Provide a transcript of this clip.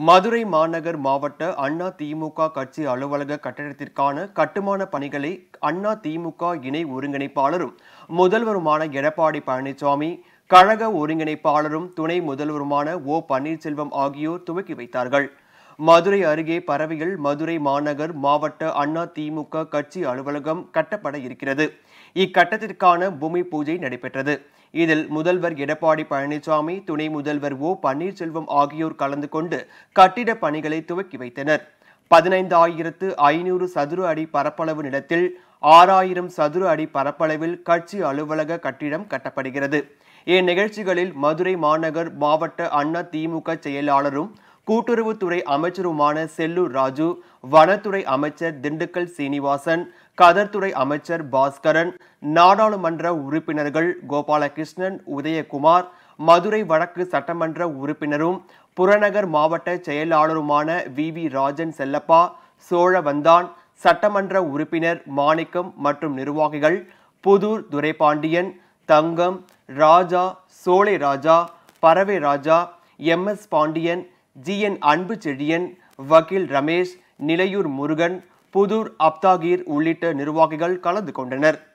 மதுரை மாநகர் மாவட்ட அண்ணா திமுக கட்சி அலுவலக கட்டடத்திற்கான கட்டுமான பணிகளை அண்ணா திமுக இணை ஒருங்கிணைப்பாளரும் முதல்வருமான எடப்பாடி பழனிசாமி கழக ஒருங்கிணைப்பாளரும் துணை முதல்வருமான ஓ பன்னீர்செல்வம் ஆகியோர் துவக்கி வைத்தார்கள் மதுரை அருகே பரவையில் மதுரை மாநகர் மாவட்ட அண்ணா திமுக கட்சி அலுவலகம் கட்டப்பட இருக்கிறது இக்கட்டத்திற்கான பூமி பூஜை நடைபெற்றது இதில் முதல்வர் எடப்பாடி பழனிசாமி துணை முதல்வர் ஓ பன்னீர்செல்வம் ஆகியோர் கலந்து கொண்டு கட்டிட பணிகளை துவக்கி வைத்தனர் பதினைந்தாயிரத்து ஐநூறு சதுர அடி பரப்பளவு நிலத்தில் ஆறாயிரம் சதுர அடி பரப்பளவில் கட்சி அலுவலக கட்டிடம் கட்டப்படுகிறது இந்நிகழ்ச்சிகளில் மதுரை மாநகர் மாவட்ட அண்ணா திமுக செயலாளரும் கூட்டுறவுத்துறை அமைச்சருமான செல்லூர் ராஜு வனத்துறை அமைச்சர் திண்டுக்கல் சீனிவாசன் கதர்துறை அமைச்சர் பாஸ்கரன் நாடாளுமன்ற உறுப்பினர்கள் கோபாலகிருஷ்ணன் உதயகுமார் மதுரை வடக்கு சட்டமன்ற உறுப்பினரும் புறநகர் மாவட்ட செயலாளருமான வி வி ராஜன் செல்லப்பா சோழவந்தான் சட்டமன்ற உறுப்பினர் மாணிக்கம் மற்றும் நிர்வாகிகள் புதூர் துரைபாண்டியன் தங்கம் ராஜா சோலை ராஜா பறவை Raja M S Pandian G N Anbu Chezhiyan வக்கீல் ரமேஷ் நிலையூர் முருகன் புதூர் அப்தாகீர் உள்ளிட்ட நிர்வாகிகள் கலந்து கொண்டனர்